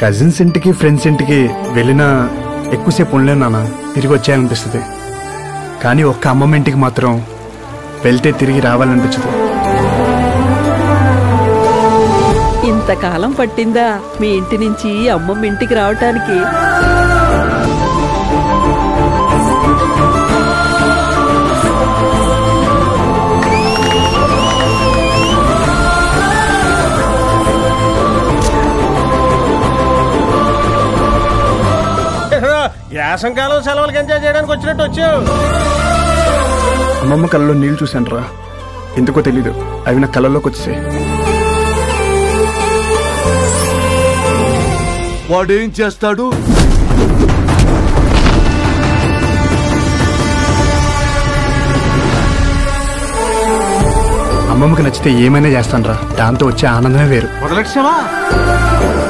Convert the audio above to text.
cousins ఇంటికి friends ఇంటికి వెళ్ళినా ఎక్కువసేపు ఉండలేను నాన్న తిరిగి వచ్చేయాలనిపిస్తుంది కానీ ఒక్క అమ్మమ్మ ఇంటికి మాత్రం వెళ్తే తిరిగి రావాలనిపించదు ఇంతకాలం పట్టిందా మీ ఇంటి నుంచి అమ్మమ్మ ఇంటికి రావటానికి యాసంకాలం సెలవులకి ఎంజాయ్ చేయడానికి వచ్చినట్టు వచ్చావు అమ్మమ్మ కళ్ళలో నీళ్లు చూశాను రా ఎందుకో తెలీదు అవి నా కళ్ళలోకి వచ్చాయి వాడేం చేస్తాడు అమ్మమ్మకి నచ్చితే ఏమైనా చేస్తాను రా దాంతో వచ్చే ఆనందమే వేరు వదలక్షమా